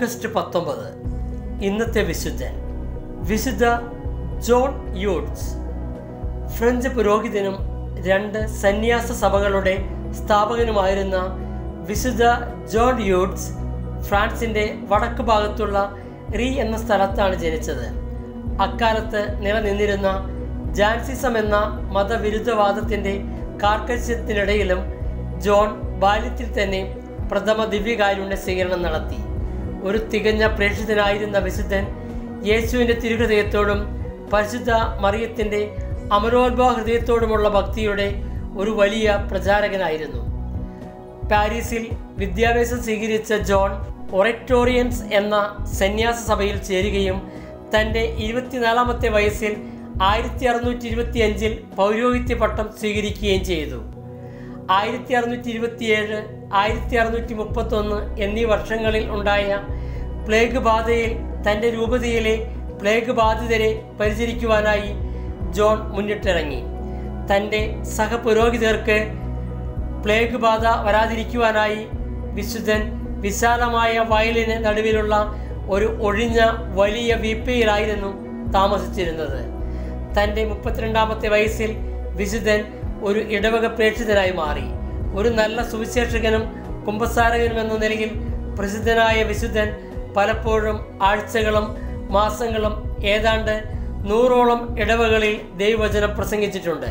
August പത്തൊമ്പത് ഇന്നത്തെ വിശുദ്ധൻ വിശുദ്ധ ജോൺ യൂട്സ് ഫ്രഞ്ച് പുരോഹിതനും രണ്ട് സന്യാസ സഭകളുടെ സ്ഥാപകനുമായിരുന്ന വിശുദ്ധ ജോൺ യൂട്സ് ഫ്രാൻസിൻ്റെ വടക്ക് ഭാഗത്തുള്ള റീ എന്ന സ്ഥലത്താണ് ജനിച്ചത് അക്കാലത്ത് നിലനിന്നിരുന്ന ജാൻസിസം എന്ന മതവിരുദ്ധവാദത്തിൻ്റെ കാർക്കശ്യത്തിനിടയിലും ജോൺ ബാല്യത്തിൽ തന്നെ പ്രഥമ ദിവ്യകാരുണ്യ സ്വീകരണം നടത്തി ഒരു തികഞ്ഞ പ്രേക്ഷിതനായിരുന്ന വിശുദ്ധൻ യേശുവിൻ്റെ തിരുഹൃദയത്തോടും പരിശുദ്ധ മറിയത്തിൻ്റെ അമരോത്ഭവ ഹൃദയത്തോടുമുള്ള ഭക്തിയുടെ ഒരു വലിയ പ്രചാരകനായിരുന്നു പാരീസിൽ വിദ്യാഭ്യാസം സ്വീകരിച്ച ജോൺ ഒറക്ടോറിയൻസ് എന്ന സന്യാസ സഭയിൽ ചേരുകയും തൻ്റെ ഇരുപത്തിനാലാമത്തെ വയസ്സിൽ ആയിരത്തി അറുന്നൂറ്റി ഇരുപത്തി അഞ്ചിൽ പൗരോഹിത്യ പട്ടം സ്വീകരിക്കുകയും ചെയ്തു ആയിരത്തി അറുന്നൂറ്റി ഇരുപത്തിയേഴ് ആയിരത്തി അറുന്നൂറ്റി മുപ്പത്തൊന്ന് എന്നീ വർഷങ്ങളിൽ ഉണ്ടായ പ്ലേഗ് ബാധയിൽ തൻ്റെ രൂപതയിലെ പ്ലേഗ് ബാധിതരെ പരിചരിക്കുവാനായി ജോൺ മുന്നിട്ടിറങ്ങി തൻ്റെ സഹപുരോഹിതർക്ക് പ്ലേഗ് ബാധ വരാതിരിക്കുവാനായി വിശുദ്ധൻ വിശാലമായ വയലിന് നടുവിലുള്ള ഒരു ഒഴിഞ്ഞ വലിയ വീപ്പയിലായിരുന്നു താമസിച്ചിരുന്നത് തൻ്റെ മുപ്പത്തിരണ്ടാമത്തെ വയസ്സിൽ വിശുദ്ധൻ ഒരു ഇടവക പ്രേക്ഷിതനായി മാറി ഒരു നല്ല സുവിശേഷകനും കുംഭസാരകനും എന്ന നിലയിൽ പ്രസിദ്ധനായ വിശുദ്ധൻ പലപ്പോഴും ആഴ്ചകളും മാസങ്ങളും ഏതാണ്ട് നൂറോളം ഇടവകളിൽ ദൈവവചനം പ്രസംഗിച്ചിട്ടുണ്ട്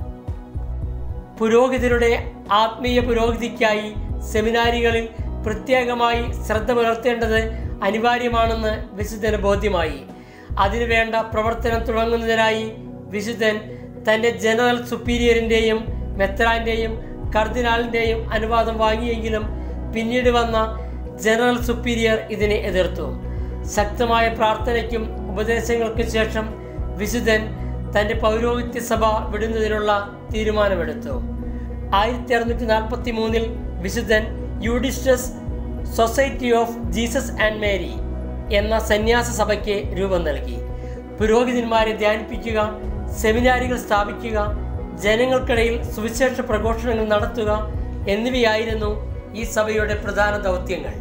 പുരോഹിതരുടെ ആത്മീയ പുരോഗതിക്കായി സെമിനാരികളിൽ പ്രത്യേകമായി ശ്രദ്ധ പുലർത്തേണ്ടത് അനിവാര്യമാണെന്ന് വിശുദ്ധന് ബോധ്യമായി അതിനുവേണ്ട പ്രവർത്തനം തുടങ്ങുന്നതിനായി വിശുദ്ധൻ തൻ്റെ ജനറൽ സുപ്പീരിയറിൻ്റെയും മെത്രാൻ്റെയും കർദിനാളിൻ്റെയും അനുവാദം വാങ്ങിയെങ്കിലും പിന്നീട് വന്ന ജനറൽ സുപ്പീരിയർ ഇതിനെ എതിർത്തു ശക്തമായ പ്രാർത്ഥനയ്ക്കും ഉപദേശങ്ങൾക്കും ശേഷം വിശുദ്ധൻ തൻ്റെ പൗരോഹിത്യ സഭ വിടുന്നതിനുള്ള തീരുമാനമെടുത്തു ആയിരത്തി അറുന്നൂറ്റി നാൽപ്പത്തി മൂന്നിൽ വിശുദ്ധൻ Eudists society of Jesus and Mary എന്ന സന്യാസ സഭയ്ക്ക് രൂപം നൽകി പുരോഹിതന്മാരെ ധ്യാനിപ്പിക്കുക സെമിനാരികൾ സ്ഥാപിക്കുക ജനങ്ങൾക്കിടയിൽ സുവിശേഷ പ്രഘോഷണങ്ങൾ നടത്തുക എന്നിവയായിരുന്നു ഈ സഭയുടെ പ്രധാന ദൗത്യങ്ങൾ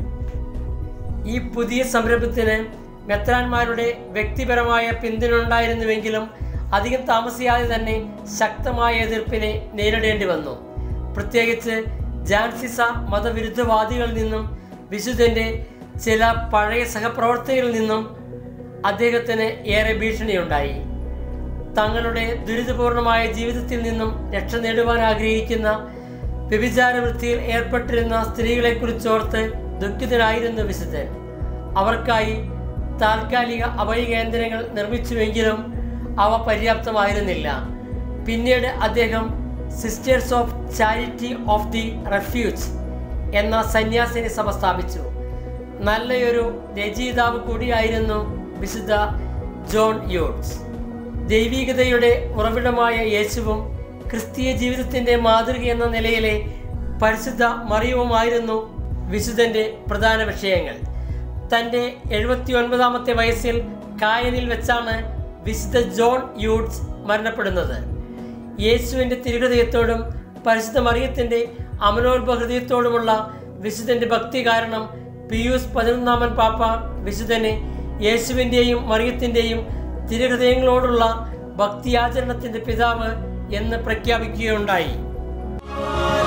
ഈ പുതിയ സംരംഭത്തിന് മെത്രാന്മാരുടെ വ്യക്തിപരമായ പിന്തുണ ഉണ്ടായിരുന്നുവെങ്കിലും അധികം താമസിയാതെ തന്നെ ശക്തമായ എതിർപ്പിനെ നേരിടേണ്ടി വന്നു പ്രത്യേകിച്ച് ജാൻസിസ മതവിരുദ്ധവാദികളിൽ നിന്നും വിശുദ്ധൻ്റെ ചില പഴയ സഹപ്രവർത്തകരിൽ നിന്നും അദ്ദേഹത്തിന് ഏറെ ഭീഷണിയുണ്ടായി തങ്ങളുടെ ദുരിതപൂർണമായ ജീവിതത്തിൽ നിന്നും രക്ഷ നേടുവാൻ ആഗ്രഹിക്കുന്ന വ്യഭിചാര വൃത്തിയിൽ ഏർപ്പെട്ടിരുന്ന സ്ത്രീകളെക്കുറിച്ചോർത്ത് ദുഃഖിതനായിരുന്നു വിശുദ്ധൻ അവർക്കായി താൽക്കാലിക അഭയകേന്ദ്രങ്ങൾ നിർമ്മിച്ചുവെങ്കിലും അവ പര്യാപ്തമായിരുന്നില്ല പിന്നീട് അദ്ദേഹം sisters of charity of the refuge എന്ന സന്യാസിനി സഭ സ്ഥാപിച്ചു നല്ലയൊരു രചയിതാവ് കൂടിയായിരുന്നു വിശുദ്ധ ജോൺ യൂട്സ് ദൈവികതയുടെ ഉറവിടമായ യേശുവും ക്രിസ്തീയ ജീവിതത്തിൻ്റെ മാതൃക എന്ന നിലയിലെ പരിശുദ്ധ മറിയവുമായിരുന്നു വിശുദ്ധൻ്റെ പ്രധാന വിഷയങ്ങൾ തൻ്റെ എഴുപത്തി ഒൻപതാമത്തെ വയസ്സിൽ കായനിൽ വെച്ചാണ് വിശുദ്ധ ജോൺ യൂട്സ് മരണപ്പെടുന്നത് യേശുവിൻ്റെ തിരുഹൃദയത്തോടും പരിശുദ്ധ മറിയത്തിൻ്റെ അമനോത്ഭ ഹൃദയത്തോടുമുള്ള വിശുദ്ധൻ്റെ ഭക്തി കാരണം പിയൂസ് പതിനൊന്നാമൻ പാപ്പ വിശുദ്ധനെ യേശുവിൻ്റെയും മറിയത്തിൻ്റെയും തിരുഹൃദയങ്ങളോടുള്ള ഭക്തിയാചരണത്തിൻ്റെ പിതാവ് എന്ന് പ്രഖ്യാപിക്കുകയുണ്ടായി